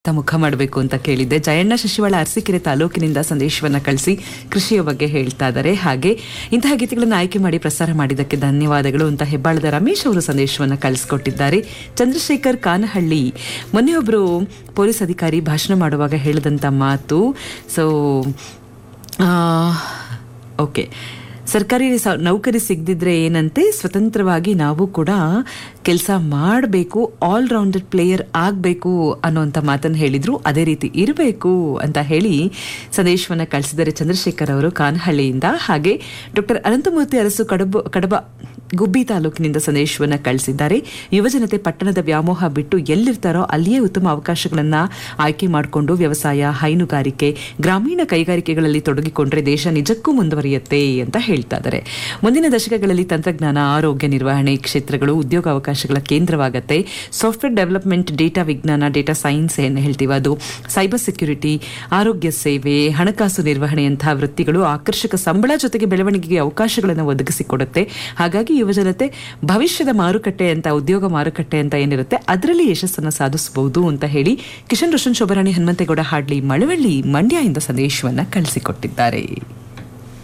ತ ಮುಖ ಮಾಡಬೇಕು ಅಂತ ಕೇಳಿದ್ದೆ ಜಯಣ್ಣ ಶಶಿವಾಳ ಅರಸೀಕೆರೆ ತಾಲೂಕಿನಿಂದ ಸಂದೇಶವನ್ನ ಕಳಿಸಿ ಕೃಷಿಯ ಬಗ್ಗೆ ಹೇಳ್ತಾ ಇದ್ದಾರೆ ಹಾಗೆ ಇಂತಹ ಗೀತೆಗಳನ್ನು ಆಯ್ಕೆ ಮಾಡಿ ಪ್ರಸಾರ ಮಾಡಿದ್ದಕ್ಕೆ ಧನ್ಯವಾದಗಳು ಅಂತ ಹೆಬ್ಬಾಳದ ರಮೇಶ್ ಅವರು ಸಂದೇಶವನ್ನ ಕಳಿಸ್ಕೊಟ್ಟಿದ್ದಾರೆ ಚಂದ್ರಶೇಖರ್ ಕಾನಹಳ್ಳಿ ಮೊನ್ನೆ ಒಬ್ರು ಪೊಲೀಸ್ ಅಧಿಕಾರಿ ಭಾಷಣ ಮಾಡುವಾಗ ಹೇಳಿದಂತ ಮಾತು ಸೊ ಓಕೆ ಸರ್ಕಾರಿ ಸ- ನೌಕರಿ ಸಿಗದಿದ್ರೆ ಏನಂತೆ ಸ್ವತಂತ್ರವಾಗಿ ನಾವು ಕೂಡ ಕೆಲಸ ಮಾಡಬೇಕು ಆಲ್ ರೌಂಡೆಡ್ ಪ್ಲೇಯರ್ ಆಗಬೇಕು ಅನ್ನೋಂಥ ಮಾತನ್ನು ಹೇಳಿದ್ರು ಅದೇ ರೀತಿ ಇರಬೇಕು ಅಂತ ಹೇಳಿ ಸಂದೇಶವನ್ನ ಕಳಿಸಿದ್ದಾರೆ ಚಂದ್ರಶೇಖರ್ ಅವರು ಕಾನಹಳ್ಳಿಯಿಂದ ಹಾಗೆ ಡಾಕ್ಟರ್ ಅನಂತಮೂರ್ತಿ ಅರಸು ಕಡಬ ಕಡಬ ಗುಬ್ಬಿ ತಾಲೂಕಿನಿಂದ ಸಂದೇಶವನ್ನ ಕಳಿಸಿದ್ದಾರೆ ಯುವಜನತೆ ಪಟ್ಟಣದ ವ್ಯಾಮೋಹ ಬಿಟ್ಟು ಎಲ್ಲಿರ್ತಾರೋ ಅಲ್ಲಿಯೇ ಉತ್ತಮ ಅವಕಾಶಗಳನ್ನ ಆಯ್ಕೆ ಮಾಡಿಕೊಂಡು ವ್ಯವಸಾಯ ಹೈನುಗಾರಿಕೆ ಗ್ರಾಮೀಣ ಕೈಗಾರಿಕೆಗಳಲ್ಲಿ ತೊಡಗಿಕೊಂಡ್ರೆ ದೇಶ ನಿಜಕ್ಕೂ ಮುಂದುವರಿಯುತ್ತೆ ಅಂತ ಹೇಳ್ತಾ ಇದ್ದಾರೆ ಮುಂದಿನ ದಶಕಗಳಲ್ಲಿ ತಂತ್ರಜ್ಞಾನ ಆರೋಗ್ಯ ನಿರ್ವಹಣೆ ಕ್ಷೇತ್ರಗಳು ಉದ್ಯೋಗ ಅವಕಾಶಗಳ ಕೇಂದ್ರವಾಗತ್ತೆ ಸಾಫ್ಟ್ವೇರ್ ಡೆವಲಪ್ಮೆಂಟ್ ಡೇಟಾ ವಿಜ್ಞಾನ ಡೇಟಾ ಸೈನ್ಸ್ ಏನು ಹೇಳ್ತೀವಿ ಅದು ಸೈಬರ್ ಸೆಕ್ಯೂರಿಟಿ ಆರೋಗ್ಯ ಸೇವೆ ಹಣಕಾಸು ನಿರ್ವಹಣೆಯಂತಹ ವೃತ್ತಿಗಳು ಆಕರ್ಷಕ ಸಂಬಳ ಜೊತೆಗೆ ಬೆಳವಣಿಗೆಗೆ ಅವಕಾಶಗಳನ್ನು ಒದಗಿಸಿಕೊಡುತ್ತೆ ಹಾಗಾಗಿ ಯುವಜನತೆ ಭವಿಷ್ಯದ ಮಾರುಕಟ್ಟೆ ಅಂತ ಉದ್ಯೋಗ ಮಾರುಕಟ್ಟೆ ಅಂತ ಏನಿರುತ್ತೆ ಅದರಲ್ಲಿ ಯಶಸ್ಸನ್ನು ಸಾಧಿಸಬಹುದು ಅಂತ ಹೇಳಿ ಕಿಶನ್ ರೋಷನ್ ಶೋಭರಾಣಿ ಹನುಮಂತೇಗೌಡ ಹಾಡ್ಲಿ ಮಳವಳ್ಳಿ ಮಂಡ್ಯ ಇಂದ ಸಂದೇಶವನ್ನ ಕಳಿಸಿಕೊಟ್ಟಿದ್ದಾರೆ